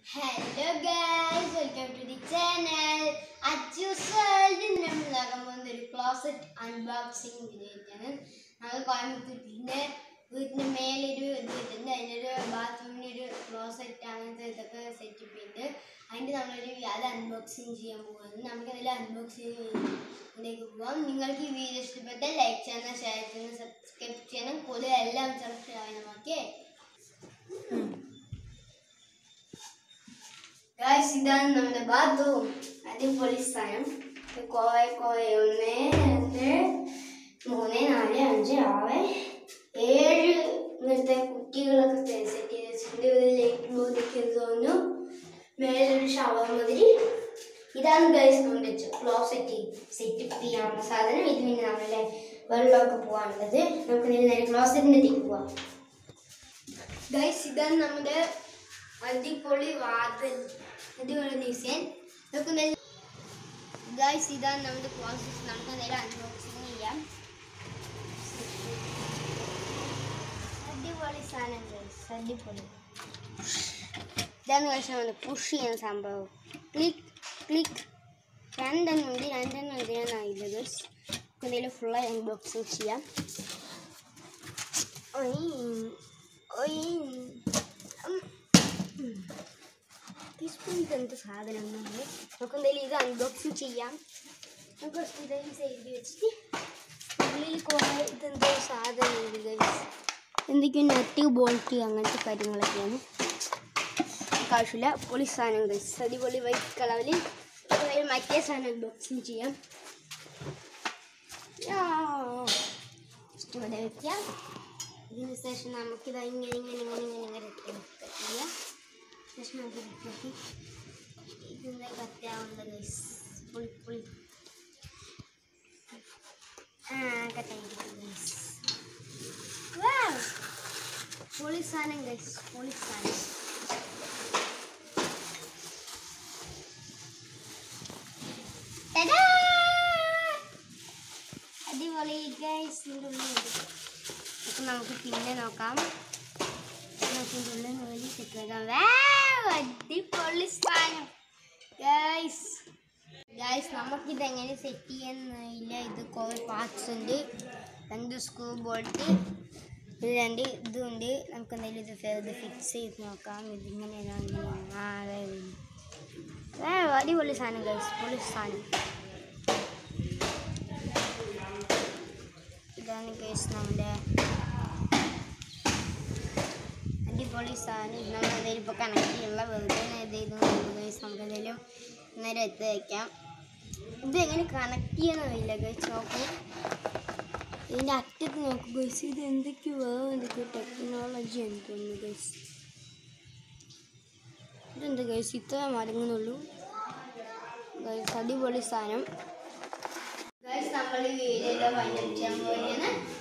Hello guys welcome to the channel Achus world നമ്മൾ നോക്കാൻ പോകുന്ന ഒരു ക്ലോസറ്റ് അൺബോക്സിംഗ് വീഡിയോയാണ് നമ്മൾ കോയമ്പത്തൂരിൻ്റെ വീട്ടിൻ്റെ മേലൊരു ഇത് ഇട്ടുണ്ട് അതിൻ്റെ ഒരു ബാത്റൂമിന് ഒരു ക്ലോസറ്റ് അങ്ങനത്തെ ഇതൊക്കെ സെറ്റപ്പ് ചെയ്ത് അതിൻ്റെ നമ്മളൊരു അത് അൺബോക്സിങ് ചെയ്യാൻ പോകുന്നത് നമുക്കതിൽ അൺബോക്സിങ്ങിലേക്ക് പോകാം നിങ്ങൾക്ക് ഈ വീഡിയോ ഇഷ്ടപ്പെട്ടാൽ ലൈക്ക് ചെയ്യണം ഷെയർ ചെയ്യണം സബ്സ്ക്രൈബ് ചെയ്യണം കൂടുതൽ എല്ലാം സബ്സ്ക്രൈബ് ചെയ്യണം ഓക്കെ ഗായ്സ് ഇതാണ് നമ്മുടെ ബാത്റൂം അടിപൊളി സ്ഥലം ഇത് കോയ കോയ ഒന്ന് രണ്ട് മൂന്ന് നാല് അഞ്ച് ആറ് ഏഴ് ഇങ്ങനത്തെ കുട്ടികളൊക്കെ സെറ്റ് ചെയ്ത് വെച്ചിട്ടുണ്ട് ഒരു ലൈറ്റ് ബോധിക്കുന്നത് തോന്നുന്നു മേലൊരു ഷവർ മാതിരി ഇതാണ് ഗൈസ് നമ്മുടെ ക്ലോസറ്റ് സെറ്റപ്പ് ചെയ്യാനുള്ള സാധനം ഇത് പിന്നെ നമ്മളെ വെള്ളമൊക്കെ പോകാനുള്ളത് നമുക്ക് നേരെ നേരെ ക്ലോസറ്റിൻ്റെ അടുത്തേക്ക് പോവാം ഗൈസ് ഇതാണ് നമ്മുടെ അടിപൊളി വാതിൽ അടിപൊളി ഡിസൈൻ നമുക്ക് ഗൈസ് ഇതാണ് നമ്മുടെ പ്രോസസ് നമുക്ക് നേരെ അൺബോക്സിങ് ചെയ്യാം അടിപൊളി സാധനം ഗൈസ് അടിപൊളി ഇതാണ് ഗൈസ് നമ്മൾ പുഷ് ചെയ്യുന്ന സംഭവം ക്ലിക്ക് ക്ലിക്ക് രണ്ടെണ്ണം ഉണ്ട് രണ്ടെണ്ണം ഇതിനാണ് ഗൈസ് നമുക്ക് എന്തെങ്കിലും ഫുള്ളായി അൺബോക്സിങ് ചെയ്യാം ഒയ് ഒയ് ഉം. ടീസ്പൂൺ ഇതെന്ത് സാധനം നമ്മൾ നമുക്ക് എന്തായാലും ഇത് അൺബോക്സിങ് ചെയ്യാം നമുക്ക് ഇതെല്ലാം ചെയ്ത് വെച്ചിട്ട് ഉള്ളിൽ കുറേ ഇതെന്തോ സാധനം ഉണ്ട് ഗൈസ് എന്തൊക്കെയോ നെറ്റ് ബോൾട്ട് അങ്ങനത്തെ കാര്യങ്ങളൊക്കെയാണ് നമുക്ക് ആവശ്യമില്ല പൊളി സാധനം ഗൈസ് അടിപൊളി വൈറ്റ് കളറിൽ എന്തായാലും മറ്റേ സാധനം അൺബോക്സിങ് ചെയ്യാം ജസ്റ്റ് ഇവിടെ വയ്ക്കാം ഇതിന് ശേഷം നമുക്കിത് ഇങ്ങനെ ഇങ്ങനെ ഇങ്ങനെ ഇങ്ങനെ ഇങ്ങനെ ഇട്ട് ചെയ്യാം ശേഷം നമുക്ക് ഇതിലേക്ക് ഇതിൻ്റെ കത്താവുന്ന ഗൈസ് പുളി പുളി ആ കത്തായിരിക്കും ഗൈസ് പൊളി സാധനം ഗൈസ് പൊളി സാധനം Ta-da! അടിപൊളി ഗൈസ് ഇതിൻ്റെ ഉള്ളിൽ അപ്പം നമുക്ക് പിന്നെ നോക്കാം നമുക്ക് ഇതിൻ്റെ ഉള്ളിൽ നിന്ന് സെറ്റ് ആക്കാം Wow! അടിപൊളി സാധനം ഗൈസ് ഗൈസ് നമുക്കിത് എങ്ങനെ സെറ്റ് ചെയ്യാന്നില്ല ഇത് കുറേ പാർട്സ് ഉണ്ട് രണ്ട് സ്ക്രൂ ബോൾട്ട് ഇത് രണ്ട് ഇതുണ്ട് നമുക്ക് എന്തെങ്കിലും ഇത് ഫെ- ഇത് ഫിക്സ് ചെയ്ത് നോക്കാം ഇതിങ്ങനെയാണോ ഇങ്ങനെയാണോ ആ അതെ ഏ അടിപൊളി സാധനം ഗൈസ് പൊളി സാധനം ഇതാണ് ഗൈസ് നമ്മുടെ അടിപൊളി സാധനം ഇത് നമ്മൾ എന്തെങ്കിലും ഇപ്പോൾ കണക്ട് ചെയ്യാനുള്ള വെറുതെ ഇത് ഇത് ഗൈസ് നമുക്ക് എന്തെങ്കിലും നേരെ എത്തി വയ്ക്കാം ഇത് എങ്ങനെ കണക്ട് ചെയ്യാനറിയില്ല ഗൈസ് നോക്കൂ ഇതിൻ്റെ അറ്റത്ത് നോക്കൂ ഗൈസ് ഇത് എന്തൊക്കെയോ വേറെ എന്തൊക്കെയോ ടെക്നോളജി ആണ് തോന്നുന്നു ഗൈസ് ഇതെന്താ ഗൈസ് ഇത്ര മടങ്ങുന്നുള്ളൂ ഗൈസ് അടിപൊളി സാധനം ഗൈസ് നമ്മൾ ഈ വീഡിയോ വൈൻഡപ്പ് ചെയ്യാൻ പോവുകയാണ്